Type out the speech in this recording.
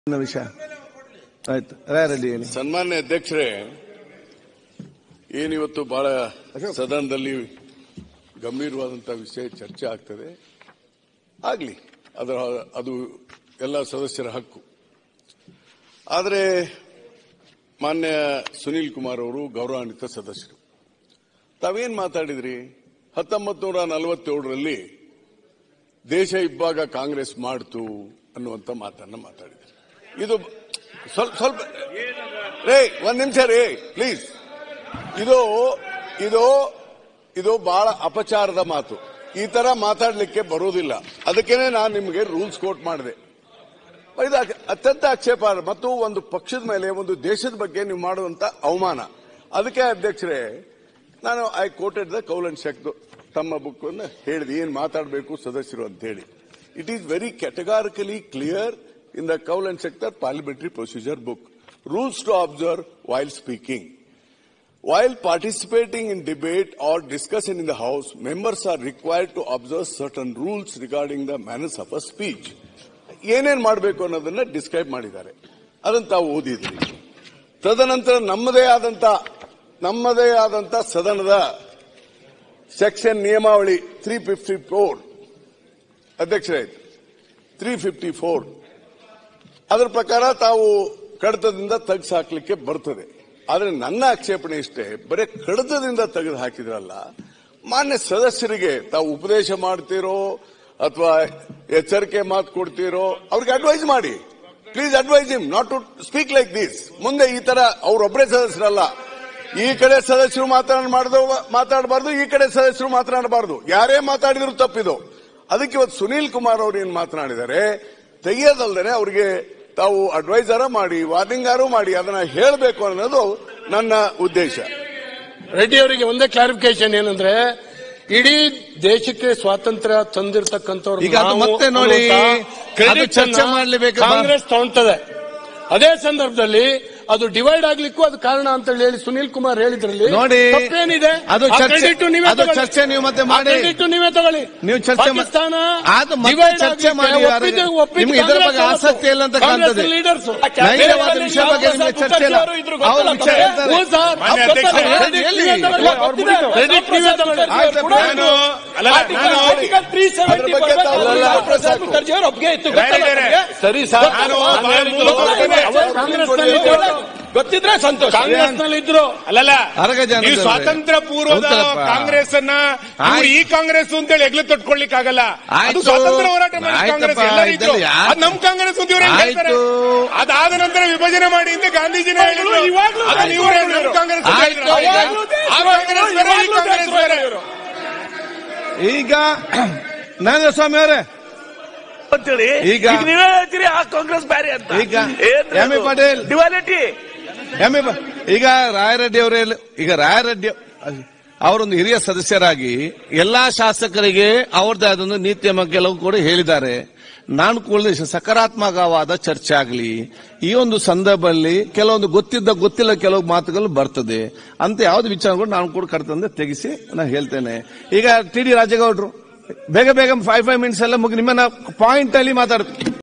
ಇನ್ನ ವಿಷಯ ಆಯ್ತು ರಾಯರೆಡ್ಡಿ ಹೇಳಿ ಸನ್ಮಾನ್ಯ ಅಧ್ಯಕ್ಷರೇ ಏನಿವತ್ತು ಬಹಳ ಸದನದಲ್ಲಿ ಗಂಭೀರವಾದಂತಹ ವಿಷಯ ಚರ್ಚೆ ಆಗ್ತದೆ ಆಗ್ಲಿ ಅದರ ಅದು ಎಲ್ಲ ಸದಸ್ಯರ ಹಕ್ಕು ಆದರೆ ಮಾನ್ಯ ಸುನೀಲ್ ಕುಮಾರ್ ಅವರು ಗೌರವಾನ್ವಿತ ಸದಸ್ಯರು ತಾವೇನ್ ಮಾತಾಡಿದ್ರಿ ಹತ್ತೊಂಬತ್ತು ನೂರ ನಲವತ್ತೇಳರಲ್ಲಿ ದೇಶ ಇಬ್ಬಾಗ ಕಾಂಗ್ರೆಸ್ ಮಾಡ್ತು ಅನ್ನುವಂತ ಮಾತನ್ನ ಮಾತಾಡಿದ್ರಿ ಇದು ಸ್ವಲ್ಪ ಸ್ವಲ್ಪ ರೇ ಒಂದ್ ನಿಮಿಷ ರೇ ಪ್ಲೀಸ್ ಇದು ಇದು ಇದು ಬಹಳ ಅಪಚಾರದ ಮಾತು ಈ ತರ ಮಾತಾಡ್ಲಿಕ್ಕೆ ಬರೋದಿಲ್ಲ ಅದಕ್ಕೇನೆ ನಾನು ನಿಮಗೆ ರೂಲ್ಸ್ ಕೋಟ್ ಮಾಡಿದೆ ಇದು ಅಕ್- ಅತ್ಯಂತ ಆಕ್ಷೇಪಾರ್ಹ ಮತ್ತು ಒಂದು ಪಕ್ಷದ ಮೇಲೆ ಒಂದು ದೇಶದ ಬಗ್ಗೆ ನೀವು ಮಾಡುವಂತ ಅವಮಾನ ಅದಕ್ಕೆ ಅಧ್ಯಕ್ಷರೇ ನಾನು I quoted the Kaul and Shakdher ತಮ್ಮ ಬುಕ್ ಅನ್ನು ಹೇಳಿದೆ ಏನ್ ಮಾತಾಡಬೇಕು ಸದಸ್ಯರು ಅಂತ ಹೇಳಿ it is very categorically clear in the Kaul and Shakdher parliamentary procedure book rules to observe while speaking While participating in debate or discussion in the House, members are required to observe certain rules regarding the manners of a speech. ಏನೇನ್ ಮಾಡಬೇಕು ಅನ್ನೋದನ್ನ describe ಮಾಡಿದ್ದಾರೆ ಅದನ್ನ ತಾವು ಓದಿದ್ರಿ ತದನಂತರ ನಮ್ಮದೇ ಆದಂತ ನಮ್ಮದೇ ಆದಂತ ಸದನದ ಸೆಕ್ಷನ್ ನಿಯಮಾವಳಿ ತ್ರೀ ಫಿಫ್ಟಿ ಫೋರ್ ಅಧ್ಯಕ್ಷರೇ ತ್ರೀ ಫಿಫ್ಟಿ ಫೋರ್ ಅದರ ಪ್ರಕಾರ ತಾವು ಕಡತದಿಂದ ತೆಗೆದು ಹಾಕ್ಲಿಕ್ಕೆ ಬರ್ತದೆ ಆದ್ರೆ ನನ್ನ ಆಕ್ಷೇಪಣೆ ಇಷ್ಟೇ ಬರೀ ಕಡತದಿಂದ ತೆಗೆದು ಹಾಕಿದ್ರಲ್ಲ ಮಾನ್ಯ ಸದಸ್ಯರಿಗೆ ತಾವು ಉಪದೇಶ ಮಾಡ್ತೀರೋ ಅಥವಾ ಎಚ್ಚರಿಕೆ ಮಾತು ಕೊಡ್ತೀರೋ ಅವ್ರಿಗೆ ಅಡ್ವೈಸ್ ಮಾಡಿ please advise him not to speak like this ಮುಂದೆ ಈ ತರ ಅವರೊಬ್ಬರೇ ಸದಸ್ಯರಲ್ಲ ಈ ಕಡೆ ಸದಸ್ಯರು ಮಾತನಾಡ ಮಾಡ್ದು ಮಾತಾಡಬಾರ್ದು ಈ ಕಡೆ ಸದಸ್ಯರು ಮಾತನಾಡಬಾರ್ದು ಯಾರೇ ಮಾತಾಡಿದ್ರು ತಪ್ಪಿದು ಅದಕ್ಕೆ ಇವತ್ತು ಸುನೀಲ್ ಕುಮಾರ್ ಅವರು ಏನ್ ಮಾತನಾಡಿದ್ದಾರೆ ತೆಗೆಯೋದಲ್ದೇನೆ ಅವರಿಗೆ ತಾವು ಅಡ್ವೈಸರ ಮಾಡಿ ವಾರ್ನಿಂಗಾರು ಮಾಡಿ ಅದನ್ನ ಹೇಳಬೇಕು ಅನ್ನೋದು ನನ್ನ ಉದ್ದೇಶ ರೆಡ್ಡಿ ಅವರಿಗೆ ಒಂದೇ ಕ್ಲಾರಿಫಿಕೇಶನ್ ಏನಂದ್ರೆ ಇಡೀ ದೇಶಕ್ಕೆ ಸ್ವಾತಂತ್ರ್ಯ ತಂದಿರತಕ್ಕಂಥವ್ರು ಈಗ ಅದು ಮತ್ತೆ ನೋಡಿ, ಅದು ಚರ್ಚೆ ಮಾಡ್ಲೇಬೇಕು ಬಾ. ಕಾಂಗ್ರೆಸ್ ತಗೊಳ್ತದೆ ಅದೇ ಸಂದರ್ಭದಲ್ಲಿ ಅದು ಡಿವೈಡ್ ಆಗ್ಲಿಕ್ಕೂ ಅದು ಕಾರಣ ಅಂತ ಹೇಳಿ ಸುನೀಲ್ ಕುಮಾರ್ ಹೇಳಿದ್ರಲ್ಲಿ ನೋಡಿ, ತಪ್ಪೇನಿದೆ ಅದು ಆ ಚರ್ಚೆ- credit ನೀವೇ ಅದು ತಗೊಳ್ಳಿ. ಚರ್ಚೆ ನೀವು ಮತ್ತೆ ಆ ಮಾಡಿ. credit ನೀವೇ ತಗೊಳ್ಳಿ ನೀವು ಚರ್ಚೆ ಮಾ- ಪಾಕಿಸ್ತಾನ ಅದು ಮತ್ತೆ divide ಚರ್ಚೆ ಆಗ್ಲಿಕ್ಕೆ ಮಾಡಿ ಯಾರು- ಒಪ್ಪಿದ್ದು- ಒಪ್ಪಿದ್ದು ನಿಮ್ಗೆ ಇದರ ಬಗ್ಗೆ ಕಾಂಗ್ರೆಸ್ ಆಸಕ್ತಿ ಇಲ್ಲ ಅಂತ ಕಾಂಗ್ರೆಸ್ ಕಾಣ್ತದೆ. leaders. ನೈಜವಾದ ವಿಷಯ ಬಗ್ಗೆ ನಿಮಗೆ ಚರ್ಚೆ ಇಲ್ಲ ಅವ್ರ ವಿಷಯ ಹೇಳ್ತಾರೆ ಹ್ಞೂ ಸರ್. ಮಾನ್ಯ ಅದು ಗೊತ್ತಲ್ಲ. ಅಧ್ಯಕ್ಷರೇ, Credit ಎಲ್ಲಿ? ನೀವೇ ತಗೊಳ್ಳಿ. ಅವ್ರು ಬಿಟ್ಟಿದ್ದಾರೆ. Credit ನೀವೇ ತಗೊಳ್ಳಿ. ಆಯ್ತು, ಕೂಡ ನಾನು- ಅಲ್ಲ, ನಾನು- ಅದ್ರ ಬಗ್ಗೆ ತಾವು ಅಲ್ಲ, ಅಲ್ಲ, ಸರಿ ಸರ್ ನಾನು ಕಾಂಗ್ರೆಸ್ನಲ್ಲಿ ಗೊತ್ತಿದ್ರೆ ಸಂತೋಷ ಕಾಂಗ್ರೆಸ್ನಲ್ಲಿ ಇದ್ರು ಅಲ್ಲಲ್ಲ ಅರಗ ಜನ ನೀವು ಇದ್ದಾರೆ. ಸ್ವಾತಂತ್ರ್ಯ ಪೂರ್ವದ ಹೌದಲ್ಲಪ್ಪ. ಕಾಂಗ್ರೆಸ್ ಅನ್ನ ಇವ್ರು ಆಯ್ತು. ಈ ಕಾಂಗ್ರೆಸ್ ಅಂತೇಳಿ ಎಗ್ಲು ತೊಟ್ಕೊಳ್ಲಿಕ್ಕೆ ಆಗಲ್ಲ ಅದು ಆಯ್ತು. ಸ್ವಾತಂತ್ರ್ಯ ಹೋರಾಟ ಮಾಡಿ ಆಯ್ತಪ್ಪ, ಕಾಂಗ್ರೆಸ್ ಎಲ್ಲರೂ ಇದ್ರು ಇದೆಲ್ಲ ಯಾರು- ಅದು ನಮ್ ಕಾಂಗ್ರೆಸ್ ಅಂತ ಇವ್ರು ಹೆಂಗ್ ಹೇಳ್ತಾರೆ ಆಯ್ತು. ಅದಾದ ನಂತರ ವಿಭಜನೆ ಮಾಡಿ ಅಂತ ಗಾಂಧೀಜಿನ ಹೇಳಿದ್ರು ಇವಾಗ್ಲೂ ಅದನ್ನ ಇವ್ರು ಹೇಳಿದ್ರು, ನಮ್ ಕಾಂಗ್ರೆಸ್ ಅಂತ ಆಯ್ತು, ಹೇಳಿದ್ರು. ಇವಾಗ್ಲೂ ಆ ಕಾಂಗ್ರೆಸ್ ಬೇರೆ, ಈ ಕಾಂಗ್ರೆಸ್ ಬೇರೆ. ಈಗ ನಾರಾಯಣ ಸ್ವಾಮಿ ಅವರೇ ಅಂತೇಳಿ ಈಗ- ಈಗ ನೀವೇ ಹೇಳ್ತೀರಿ ಆ ಕಾಂಗ್ರೆಸ್ ಬ್ಯಾರೆ ಅಂತ ಈಗ ಎಂ ಎ ಪಾಟೀಲ್. ಡಿವಾಲಿಟಿ ಎಂ ಎ ಬ- ಈಗ ರಾಯರೆಡ್ಡಿ ಅವರೇ ಈಗ ರಾಯರೆಡ್ಡಿ ಅವರೊಂದು ಹಿರಿಯ ಸದಸ್ಯರಾಗಿ ಎಲ್ಲಾ ಶಾಸಕರಿಗೆ ಅವ್ರದ್ದೇ ಆದೊಂದು ನೀತಿ ಕೆಲವು ಕೂಡ ಹೇಳಿದ್ದಾರೆ ನಾನು ಕೂಡ ಸಕಾರಾತ್ಮಕವಾದ ಚರ್ಚೆ ಆಗಲಿ ಈ ಒಂದು ಸಂದರ್ಭದಲ್ಲಿ ಕೆಲವೊಂದು ಗೊತ್ತಿದ್ದ ಗೊತ್ತಿಲ್ಲ ಕೆಲವು ಮಾತುಗಳು ಬರ್ತದೆ ಅಂತ ಯಾವ್ದು ವಿಚಾರಗಳು ನಾನು ಕೂಡ ಕರ್ತಂದೆ ತೆಗಿಸಿ ನಾನು ಹೇಳ್ತೇನೆ ಈಗ ಟಿ ಡಿ ರಾಜೇಗೌಡರು ಬೇಗ ಬೇಗ ಫೈವ್ ಫೈವ್ ಮಿನಿಟ್ಸ್ ಎಲ್ಲ ಮುಗಿ ನಿಮ್ಮನ್ನ ಪಾಯಿಂಟ್ ಅಲ್ಲಿ ಮಾತಾಡ್ತೀನಿ